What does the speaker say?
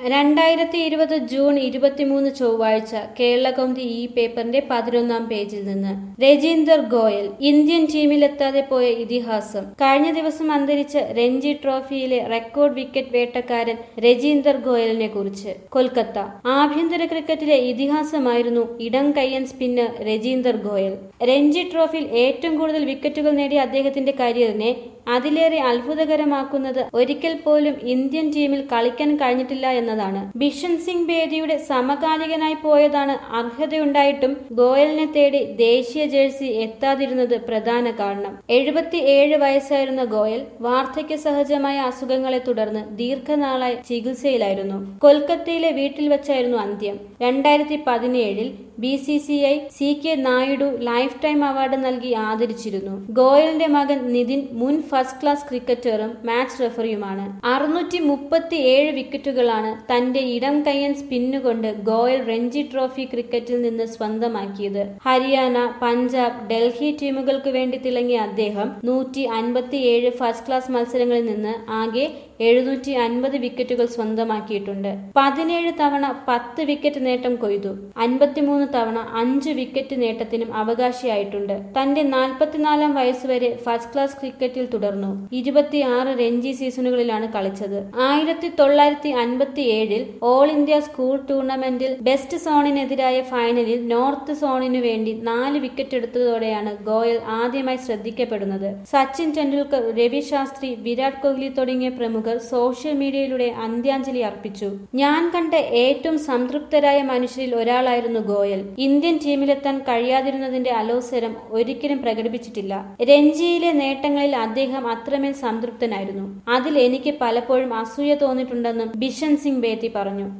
രണ്ടായിരത്തി ഇരുപത് ജൂൺ ഇരുപത്തിമൂന്ന് ചൊവ്വാഴ്ച കേരളകൗമുദി ഈ പേപ്പറിന്റെ പതിനൊന്നാം പേജിൽ നിന്ന് രജീന്ദർ ഗോയൽ ഇന്ത്യൻ ടീമിലെത്താതെ പോയ ഇതിഹാസം കഴിഞ്ഞ ദിവസം അന്തരിച്ച രഞ്ജി ട്രോഫിയിലെ റെക്കോർഡ് വിക്കറ്റ് വേട്ടക്കാരൻ രജീന്ദർ ഗോയലിനെ കുറിച്ച് കൊൽക്കത്ത ആഭ്യന്തര ക്രിക്കറ്റിലെ ഇതിഹാസമായിരുന്നു ഇടം കയ്യൻ സ്പിന്നർ രജീന്ദർ ഗോയൽ രഞ്ജി ട്രോഫിയിൽ ഏറ്റവും കൂടുതൽ വിക്കറ്റുകൾ നേടിയ അദ്ദേഹത്തിന്റെ കരിയറിനെ അതിലേറെ അത്ഭുതകരമാക്കുന്നത് ഒരിക്കൽ പോലും ഇന്ത്യൻ ടീമിൽ കളിക്കാൻ കഴിഞ്ഞിട്ടില്ല എന്നതാണ് ബിഷൻ സിംഗ് ബേദിയുടെ സമകാലികനായി പോയതാണ് അർഹതയുണ്ടായിട്ടും ഗോയലിനെ തേടി ദേശീയ ജേഴ്സി എത്താതിരുന്നത് പ്രധാന കാരണം എഴുപത്തി ഏഴ് വയസ്സായിരുന്ന ഗോയൽ വാർദ്ധക്യ സഹജമായ അസുഖങ്ങളെ തുടർന്ന് ദീർഘനാളായി ചികിത്സയിലായിരുന്നു കൊൽക്കത്തയിലെ വീട്ടിൽ വെച്ചായിരുന്നു അന്ത്യം രണ്ടായിരത്തി പതിനേഴിൽ B C C I C K Naidu lifetime award നൽകി ആദരിച്ചിരുന്നു ഗോയലിന്റെ മകൻ നിതിൻ മുൻ ഫസ്റ്റ് ക്ലാസ് ക്രിക്കറ്ററും മാച്ച് റെഫറിയുമാണ് അറുന്നൂറ്റി മുപ്പത്തി ഏഴ് വിക്കറ്റുകളാണ് തന്റെ ഇടം കയ്യൻ സ്പിന്നുകൊണ്ട് ഗോയൽ രഞ്ജി ട്രോഫി ക്രിക്കറ്റിൽ നിന്ന് സ്വന്തമാക്കിയത് ഹരിയാന പഞ്ചാബ് ഡൽഹി ടീമുകൾക്ക് വേണ്ടി തിളങ്ങിയ അദ്ദേഹം നൂറ്റി അൻപത്തിയേഴ് ഫസ്റ്റ് ക്ലാസ് മത്സരങ്ങളിൽ നിന്ന് ആകെ എഴുന്നൂറ്റി അൻപത് വിക്കറ്റുകൾ സ്വന്തമാക്കിയിട്ടുണ്ട് പതിനേഴ് തവണ പത്ത് വിക്കറ്റ് നേട്ടം കൊയ്തു അൻപത്തിമൂന്ന് തവണ അഞ്ച് വിക്കറ്റ് നേട്ടത്തിനും അവകാശിയായിട്ടുണ്ട് തന്റെ നാൽപ്പത്തിനാലാം വയസ്സുവരെ ഫസ്റ്റ് ക്ലാസ് ക്രിക്കറ്റിൽ തുടർന്നു ഇരുപത്തിയാറ് രഞ്ജി സീസണുകളിലാണ് കളിച്ചത് ആയിരത്തി തൊള്ളായിരത്തി അൻപത്തി ഏഴിൽ ഓൾ ഇന്ത്യ സ്കൂൾ ടൂർണമെന്റിൽ ബെസ്റ്റ് സോണിനെതിരായ ഫൈനലിൽ നോർത്ത് സോണിനു വേണ്ടി നാല് വിക്കറ്റ് എടുത്തതോടെയാണ് ഗോയൽ ആദ്യമായി ശ്രദ്ധിക്കപ്പെടുന്നത് സച്ചിൻ ടെണ്ടുൽക്കർ രവി ശാസ്ത്രി വിരാട് കോഹ്ലി തുടങ്ങിയ പ്രമുഖർ സോഷ്യൽ മീഡിയയിലൂടെ അന്ത്യാഞ്ജലി അർപ്പിച്ചു ഞാൻ കണ്ട ഏറ്റവും സംതൃപ്തരായ മനുഷ്യരിൽ ഒരാളായിരുന്നു ഗോയൽ ഇന്ത്യൻ ടീമിലെത്താൻ കഴിയാതിരുന്നതിന്റെ അലോസരം ഒരിക്കലും പ്രകടിപ്പിച്ചിട്ടില്ല രഞ്ജിയിലെ നേട്ടങ്ങളിൽ അദ്ദേഹം അത്രമേൽ സംതൃപ്തനായിരുന്നു അതിൽ എനിക്ക് പലപ്പോഴും അസൂയ തോന്നിയിട്ടുണ്ടെന്നും ബിഷൻ സിംഗ് ബേത്തി പറഞ്ഞു